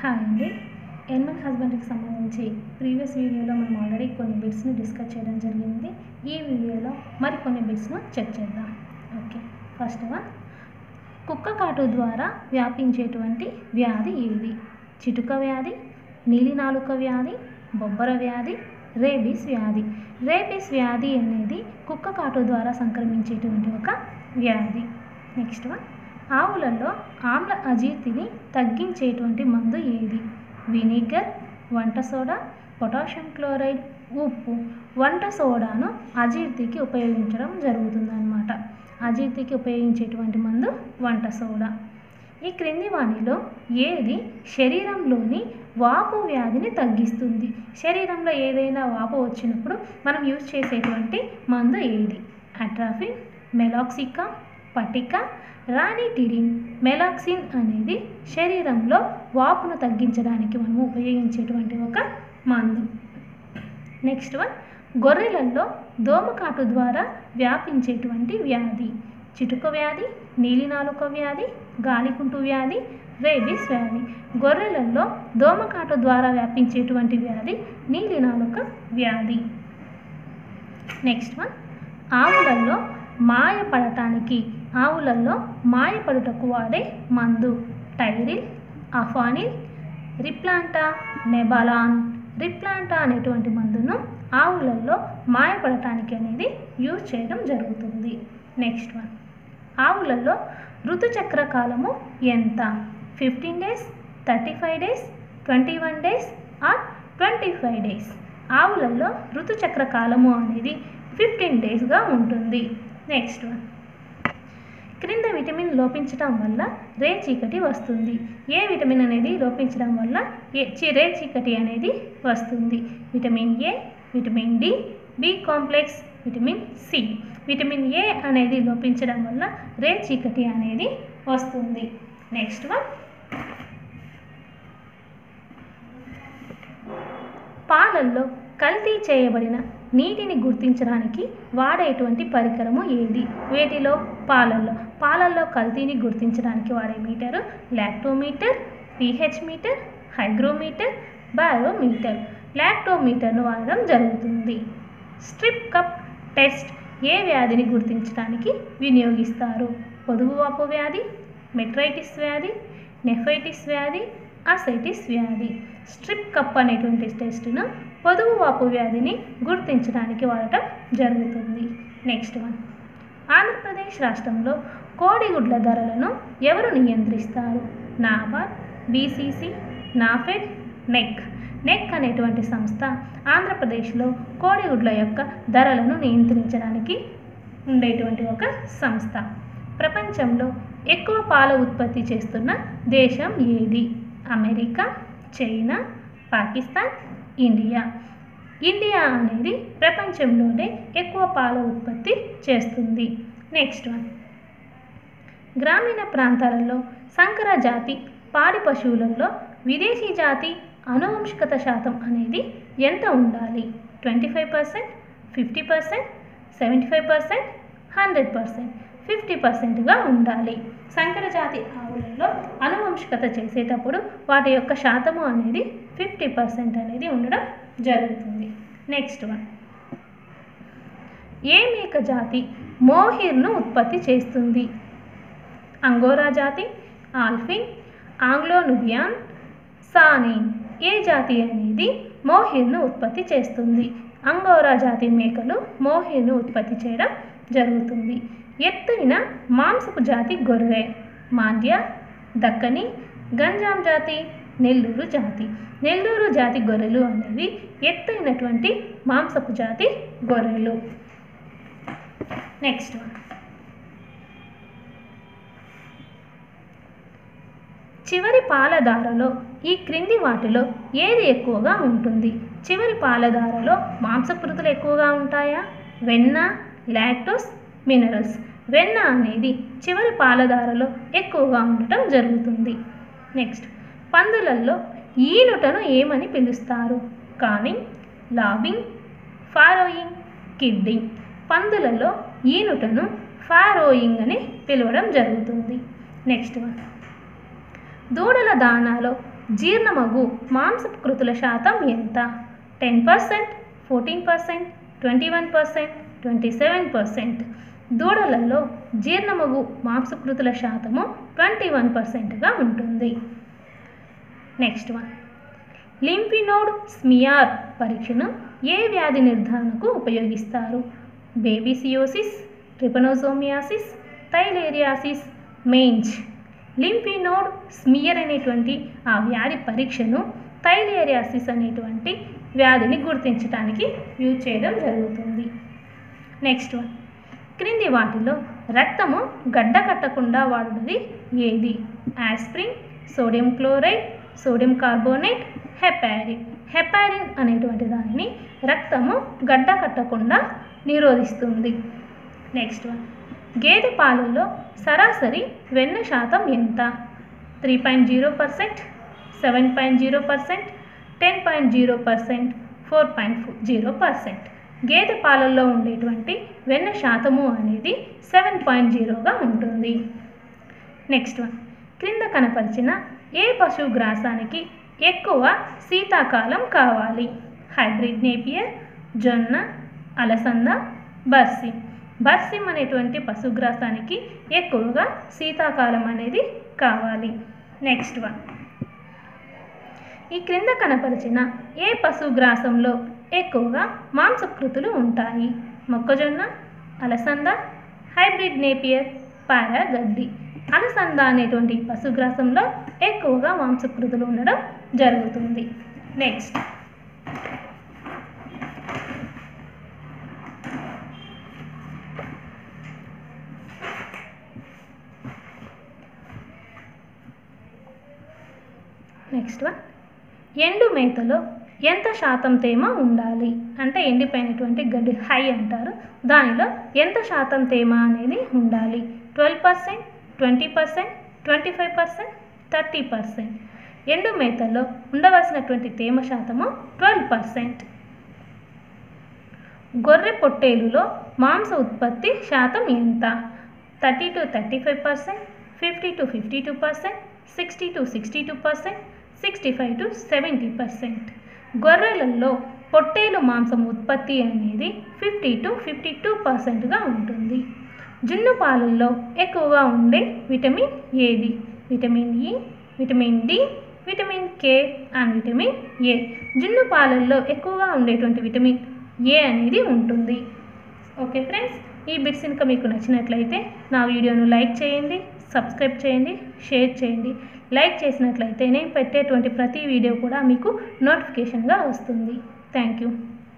hi అండి Animal హస్బెండరీకి సంబంధించి previous వీడియోలో మనం ఆల్రెడీ కొన్ని బిట్స్ని డిస్కస్ చేయడం జరిగింది ఈ వీడియోలో మరికొన్ని బిట్స్ను చెక్ చేద్దాం ఓకే ఫస్ట్ వన్ కుక్క కాటు ద్వారా వ్యాపించేటువంటి వ్యాధి ఏది చిటుక వ్యాధి నీలినాలుక వ్యాధి బొబ్బర వ్యాధి రేబీస్ వ్యాధి రేబీస్ వ్యాధి అనేది కుక్క కాటు ద్వారా సంక్రమించేటువంటి ఒక వ్యాధి నెక్స్ట్ వన్ ఆవులలో ఆమ్ల అజీర్తిని తగ్గించేటువంటి మందు ఏది వినిగర్ వంట సోడా పొటాషియం క్లోరైడ్ ఉప్పు వంట సోడాను అజీర్తికి ఉపయోగించడం జరుగుతుందన్నమాట అజీర్తికి ఉపయోగించేటువంటి మందు వంట సోడా ఈ క్రింది వాణిలో ఏది శరీరంలోని వాపు వ్యాధిని తగ్గిస్తుంది శరీరంలో ఏదైనా వాపు వచ్చినప్పుడు మనం యూజ్ చేసేటువంటి మందు ఏది అట్రాఫిన్ మెలాక్సికా పటిక రానిటిడిన్ మెలాక్సిన్ అనేది శరీరంలో వాపును తగ్గించడానికి మనము ఉపయోగించేటువంటి ఒక మందు నెక్స్ట్ వన్ గొర్రెలలో దోమకాటు ద్వారా వ్యాపించేటువంటి వ్యాధి చిటుక వ్యాధి నీలినాలుక వ్యాధి గాలికుంటు వ్యాధి రేబీస్ వ్యాధి గొర్రెలలో దోమకాటు ద్వారా వ్యాపించేటువంటి వ్యాధి నీలినాలుక వ్యాధి నెక్స్ట్ వన్ ఆవులలో మాయపడటానికి ఆవులలో మాయపడుటకు వాడే మందు టైరిల్ అఫానిల్ రిప్లాంటా నెబాలాన్ రిప్లాంటా అనేటువంటి మందును ఆవులలో మాయపడటానికి అనేది యూజ్ చేయడం జరుగుతుంది నెక్స్ట్ వన్ ఆవులలో ఋతుచక్ర కాలము ఎంత fifteen days thirty five days twenty one days or twenty five days ఆవులలో ఋతుచక్ర కాలము అనేది ఫిఫ్టీన్ డేస్గా ఉంటుంది నెక్స్ట్ వన్ క్రింద విటమిన్ లోపించడం వల్ల రే చీకటి వస్తుంది ఏ విటమిన్ అనేది లోపించడం వల్ల ఏ చి- రే చీకటి అనేది వస్తుంది vitamin A vitamin D B complex vitamin C vitamin A అనేది లోపించడం వల్ల రే చీకటి అనేది వస్తుంది నెక్స్ట్ వన్ పాలల్లో కల్తీ చేయబడిన నీటిని గుర్తించడానికి వాడేటువంటి పరికరము ఏది వేటిలో పాలల్లో పాలల్లో కల్తీని గుర్తించడానికి వాడే meter lactometer pH meter hygrometer barometer లాక్టోమీటర్ను వాడడం జరుగుతుంది స్ట్రిప్ కప్ టెస్ట్ ఏ వ్యాధిని గుర్తించడానికి వినియోగిస్తారు పొదుగువాపు వ్యాధి మెట్రైటిస్ వ్యాధి నెఫైటిస్ వ్యాధి అసైటిస్ వ్యాధి స్ట్రిప్ కప్ అనేటువంటి టెస్ట్ను పొదుగువాపు వ్యాధిని గుర్తించడానికి వాడటం జరుగుతుంది నెక్స్ట్ వన్ ఆంధ్రప్రదేశ్ రాష్ట్రంలో కోడిగుడ్ల ధరలను ఎవరు నియంత్రిస్తారు నాబార్డ్ బీసీసీ నాఫెడ్ నెక్ నెక్ అనేటువంటి సంస్థ ఆంధ్రప్రదేశ్లో కోడిగుడ్ల యొక్క ధరలను నియంత్రించడానికి ఉండేటువంటి ఒక సంస్థ ప్రపంచంలో ఎక్కువ పాల ఉత్పత్తి చేస్తున్న దేశం ఏది America China Pakistan India India అనేది ప్రపంచంలోనే ఎక్కువ పాల ఉత్పత్తి చేస్తుంది నెక్స్ట్ వన్ గ్రామీణ ప్రాంతాలలో సంకర జాతి పాడి పశువులలో విదేశీ జాతి అనువంశికత శాతం అనేది ఎంత ఉండాలి twenty five percent fifty percent seventy five percent hundred percent fifty పర్సెంట్గా ఉండాలి సంకర జాతి ఆవులలో అనువంశికత చేసేటప్పుడు వాటి యొక్క శాతము అనేది ఫిఫ్టీ పర్సెంట్ అనేది ఉండడం జరుగుతుంది నెక్స్ట్ వన్ ఏ మేక జాతి మోహిర్ను ఉత్పత్తి చేస్తుంది అంగోరా జాతి ఆల్ఫిన్ ఆంగ్లో నుబియాన్ సానిన్ ఏ జాతి అనేది మోహిర్ను ఉత్పత్తి చేస్తుంది అంగోరా జాతి మేకలు మోహిర్ను ఉత్పత్తి చేయడం జరుగుతుంది ఎత్తైన మాంసపు జాతి గొర్రె మాండ్య దక్కని గంజాం జాతి నెల్లూరు జాతి నెల్లూరు జాతి గొర్రెలు అనేవి ఎత్తైనటువంటి మాంసపు జాతి గొర్రెలు నెక్స్ట్ వన్ చివరి పాలధారలో ఈ క్రింది వాటిలో ఏది ఎక్కువగా ఉంటుంది చివరి పాలధారలో మాంసకృతులు ఎక్కువగా ఉంటాయా వెన్న లాక్టోస్ మినరల్స్ వెన్న అనేది చివరి పాలధారలో ఎక్కువగా ఉండటం జరుగుతుంది నెక్స్ట్ పందులలో ఈనుటను ఏమని పిలుస్తారు కానింగ్ లాబింగ్ ఫారోయింగ్ కిడ్డింగ్ పందులలో ఈనుటను ఫారోయింగ్ అని పిలవడం జరుగుతుంది నెక్స్ట్ వన్ దూడల దానాలో జీర్ణమగు మాంసపు కృతుల శాతం ఎంత ten percent fourteen percent twenty one percent twenty seven percent దూడలలో జీర్ణమగు మాంసకృతుల శాతము ట్వంటీ వన్ పర్సెంట్గా ఉంటుంది నెక్స్ట్ వన్ లింఫినోడ్ స్మియార్ పరీక్షను ఏ వ్యాధి నిర్ధారణకు ఉపయోగిస్తారు babesiosis trypanosomiasis theileriasis means lymph node smear అనేటువంటి ఆ వ్యాధి పరీక్షను థైలేరియాసిస్ అనేటువంటి వ్యాధిని గుర్తించడానికి యూజ్ చేయడం జరుగుతుంది నెక్స్ట్ వన్ క్రింది వాటిలో రక్తము గడ్డ కట్టకుండా వాడునది ఏది aspirin sodium chloride sodium carbonate heparin heparin అనేటువంటి దానిని రక్తము గడ్డ కట్టకుండా నిరోధిస్తుంది నెక్స్ట్ వన్ గేదె పాలల్లో సరాసరి వెన్న శాతం ఎంత three point zero percent seven point zero percent ten point zero percent four point zero percent గేదె పాలల్లో ఉండేటువంటి వెన్న శాతము అనేది సెవెన్ పాయింట్ జీరోగా ఉంటుంది నెక్స్ట్ వన్ క్రింద కనపరిచిన ఏ పశువు గ్రాసానికి ఎక్కువ శీతాకాలం కావాలి హైబ్రిడ్ నేపియర్ జొన్న అలసంద బర్సిమ్ బర్సిమ్ అనేటువంటి పశుగ్రాసానికి ఎక్కువగా శీతాకాలం అనేది కావాలి నెక్స్ట్ వన్ ఈ క్రింద కనపరిచిన ఏ పశుగ్రాసంలో ఎక్కువగా మాంసకృతులు ఉంటాయి మొక్కజొన్న అలసంద హైబ్రిడ్ నేపియర్ పారాగడ్డి అలసంద అనేటువంటి పశుగ్రాసంలో ఎక్కువగా మాంసకృతులు ఉండడం జరుగుతుంది నెక్స్ట్ నెక్స్ట్ వన్ ఎండు మేతలో ఎంత శాతం తేమ ఉండాలి అంటే ఎండిపోయినటువంటి గడ్డి హై అంటారు దానిలో ఎంత శాతం తేమ అనేది ఉండాలి twelve percent twenty percent twenty five percent thirty percent ఎండు మేతల్లో ఉండవలసినటువంటి తేమ శాతము ట్వెల్వ్ పర్సెంట్ గొర్రె పొట్టేలులో మాంస ఉత్పత్తి శాతం ఎంత thirty to thirty five percent fifty to fifty two percent sixty to sixty two percent sixty five to seventy percent గొర్రెలలో పొట్టేలు మాంసం ఉత్పత్తి అనేది ఫిఫ్టీ టు ఫిఫ్టీ టూ పర్సెంట్గా ఉంటుంది జున్ను పాలల్లో ఎక్కువగా ఉండే విటమిన్ ఏది vitamin E vitamin D vitamin K and vitamin A జున్ను పాలల్లో ఎక్కువగా ఉండేటువంటి విటమిన్ ఏ అనేది ఉంటుంది ఓకే ఫ్రెండ్స్ ఈ బిట్స్ ఇంకా మీకు నచ్చినట్లయితే నా వీడియోను లైక్ చేయండి సబ్స్క్రైబ్ చేయండి షేర్ చేయండి లైక్ చేసినట్లయితే నేను పెట్టేటువంటి ప్రతి వీడియో కూడా మీకు నోటిఫికేషన్గా వస్తుంది థ్యాంక్ యూ